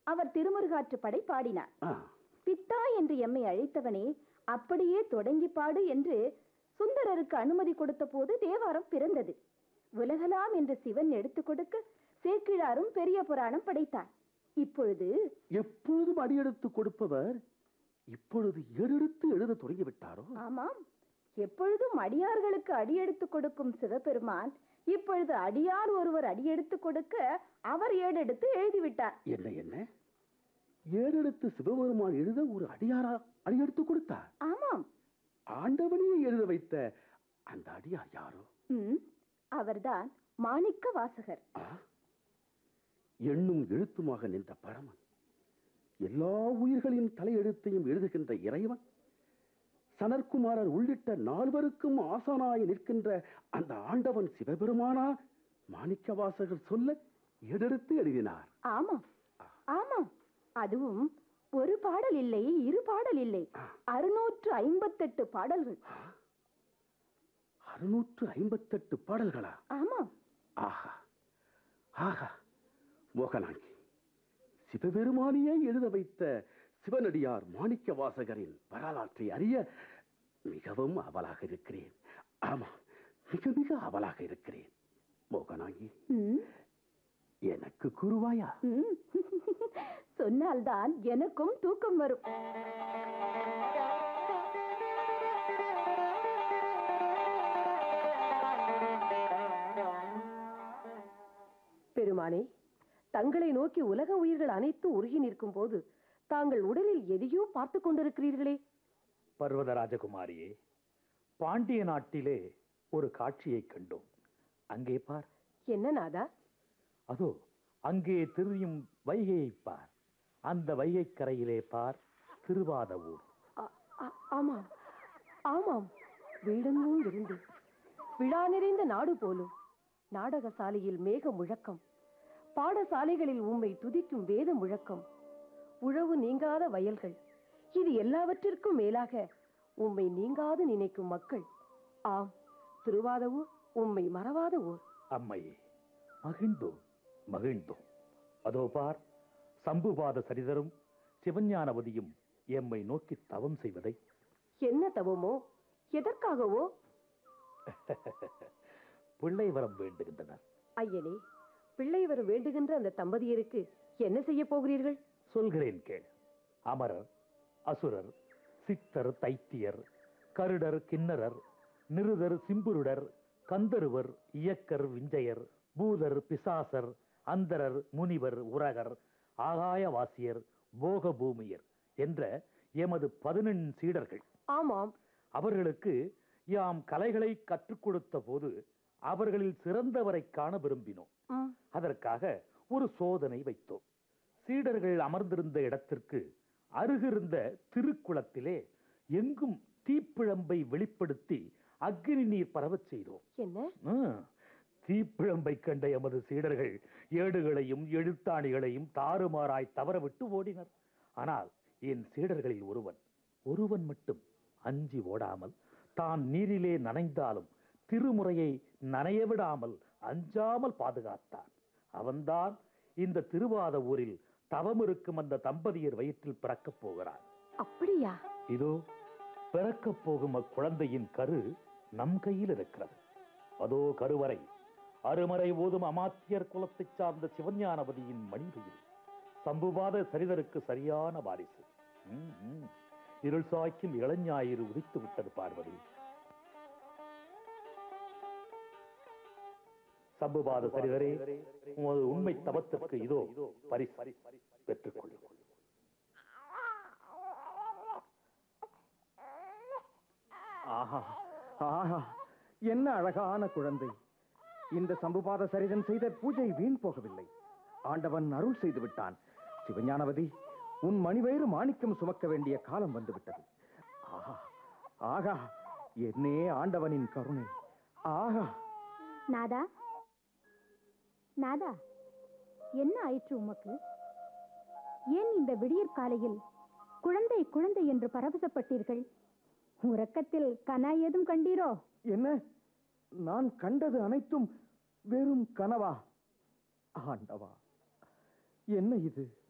அவர் திருமுருகாற்றுப்படை பாடினார் ஆ, பித்தா என்று எம்மை அழைத்தவனே அப்படியே தொடங்கி பாடு என்று சுந்தரருக்கு அனுமதி கொடுத்த போது தேவாரம் பிறந்தது உலகலாம் என்று சிவன் எடுத்துக் கொடுக்க சேக்கிழாரும் பெரிய புராணம் படைத்தார் இப்பொழுது எப்பொழுதும் அடியெடுத்து கொடுப்பவர் இப்பொழுது ஏறெடுத்து எழுத தொடங்கிவிட்டாரோ ஆமாம் எப்பொழுதும் அடியார்களுக்கு அடியெடுத்து கொடுக்கும் சிவபெருமான் இப்பொழுது அடியார் ஒருவர் அடியெடுத்து கொடுக்க அவர் ஏடெடுத்து எழுதிவிட்டார் என்ன என்ன ஏறெடுத்து சிவபெருமான் எழுத ஒரு அடியாரா அடியெடுத்து கொடுத்தார் ஆமாம் ஆண்டவனையே எழுத வைத்த அந்த அடியார் யாரோ ம், அவர்தான் மாணிக்க வாசகர் ஆ? எண்ணும் எழுத்துமாக நின்ற பரமன் எல்லா உயிர்களின் தலையெழுத்தையும் எழுதுகின்ற இறைவன் சனற்குமாரர் உள்ளிட்ட நால்வருக்கும் ஆசானாய் நிற்கின்ற அந்த ஆண்டவன் சிவபெருமானா மாணிக்க வாசகர் சொல்ல ஏடெடுத்து எழுதினார் ஆமாம் ஆமாம் அதுவும் ஒரு பாடல் இல்லை இரு பாடல் இல்லை அறுநூற்று ஐம்பத்தெட்டு பாடல்கள் அறுநூற்று ஐம்பத்தெட்டு பாடல்களா ஆமாம் ஆஹா ஆஹா மோகனாங்கி சிவபெருமானியே எழுத வைத்த சிவனடியார் மாணிக்க வாசகரின் வரலாற்றை அறிய மிகவும் அவலாக இருக்கிறேன் ஆமா மிக மிக அவலாக இருக்கிறேன் மோகனாங்கி ம், எனக்கு கூறுவாயா ம். சொன்னால்தான் எனக்கும் தூக்கம் வரும் பெருமானே தங்களை நோக்கி உலக உயிர்கள் அனைத்து உருகி நிற்கும் போது தாங்கள் உடலில் எதையோ பார்த்து கொண்டிருக்கிறீர்களே பர்வத ராஜகுமாரியே பாண்டிய நாட்டிலே ஒரு காட்சியைக் கண்டோம் அங்கே பார் என்ன நாதா அதோ அங்கே திரியும் வைகையைப் பார் அந்த வைகைக் கரையிலே பார் திருவாத ஊர் ஆ- ஆ- ஆமாம் ஆமாம் வீடெங்கும் விருந்து விழா நிறைந்த நாடு போலும் நாடகசாலையில் மேக முழக்கம் பாடசாலைகளில் உம்மை துதிக்கும் வேத முழக்கம் உழவு நீங்காத வயல்கள் இது எல்லாவற்றிற்கும் மேலாக உம்மை நீங்காது நினைக்கும் மக்கள் ஆம் திருவாத ஊர் உம்மை மறவாத ஊர் அம்மையே மகிழ்ந்தோம் மகிழ்ந்தோம் அதோ பார் சம்புபாத சரிதரும் சிவஞானவதியும் எம்மை நோக்கி தவம் செய்வதை என்ன தவமோ எதற்காகவோ பிள்ளை வரம் வேண்டுகின்றனர் ஐயனே பிள்ளை வர வேண்டுகின்ற அந்த தம்பதியருக்கு என்ன செய்ய போகிறீர்கள் சொல்கிறேன் கேள் அமரர் அசுரர் சித்தர் தைத்தியர் கருடர் கிண்ணரர் நிருதர் சிம்புருடர் கந்தருவர் இயக்கர் விஞ்சையர் பூதர் பிசாசர் அந்தரர் முனிவர் உரகர் ஆகாயவாசியர் போகபூமியர் என்ற எமது பதினெண் சீடர்கள் ஆமாம் அவர்களுக்கு யாம் கலைகளை கற்றுக் கொடுத்த போது அவர்களில் சிறந்தவரை காண விரும்பினோம் ம், அதற்காக ஒரு சோதனை வைத்தோம் சீடர்கள் அமர்ந்திருந்த இடத்திற்கு அருகிருந்த திருக்குளத்திலே எங்கும் தீப்பிழம்பை வெளிப்படுத்தி அக்னி நீர் பரவச் செய்தோம் என்ன ஆ, தீப்பிழம்பை கண்ட எமது சீடர்கள் ஏடுகளையும் எழுத்தாணிகளையும் தாறுமாறாய் தவறவிட்டு ஓடினர் ஆனால் என் சீடர்களில் ஒருவன் ஒருவன் மட்டும் அஞ்சி ஓடாமல் தான் நீரிலே நனைந்தாலும் திருமுறையை நனைய விடாமல் அஞ்சாமல் பாதுகாத்தான் அவன்தான் இந்த திருவாத ஊரில் தவமிருக்கும் அந்த தம்பதியர் வயிற்றில் பிறக்கப் போகிறான் அப்படியா இதோ பிறக்கப் போகும் அக்குழந்தையின் கரு நம் கையில் இருக்கிறது அதோ கருவறை அருமறை ஓதும் அமாத்தியர் குலத்தைச் சார்ந்த சிவஞானபதியின் மணிவையில் சம்புவாத சரிதருக்கு சரியான வாரிசு ம், ம். இருள் சாய்க்கும் இளஞாயிறு உதித்து விட்டது பார்வதி சம்புபாத சரிதரே உமது உண்மை தவத்திற்கு இதோ பரிசு பெற்றுக் கொள்ளுங்கள் ஆஹா ஆஹா என்ன அழகான குழந்தை இந்த சம்புபாத சரிதன் செய்த பூஜை வீண் போகவில்லை ஆண்டவன் அருள் செய்து விட்டான் சிவஞானவதி உன் மணிவயிறு மாணிக்கம் சுமக்க வேண்டிய காலம் வந்துவிட்டது ஆஹா ஆகா என்னே ஆண்டவனின் கருணை ஆகா நாதா நாதா என்ன ஆயிற்று உமக்கு ஏன் இந்த விடியற் காலையில் குழந்தை குழந்தை என்று பரவசப்பட்டீர்கள் உறக்கத்தில் கனா ஏதும் கண்டீரோ என்ன நான் கண்டது அனைத்தும் வெறும் கனவா ஆண்டவா என்ன இது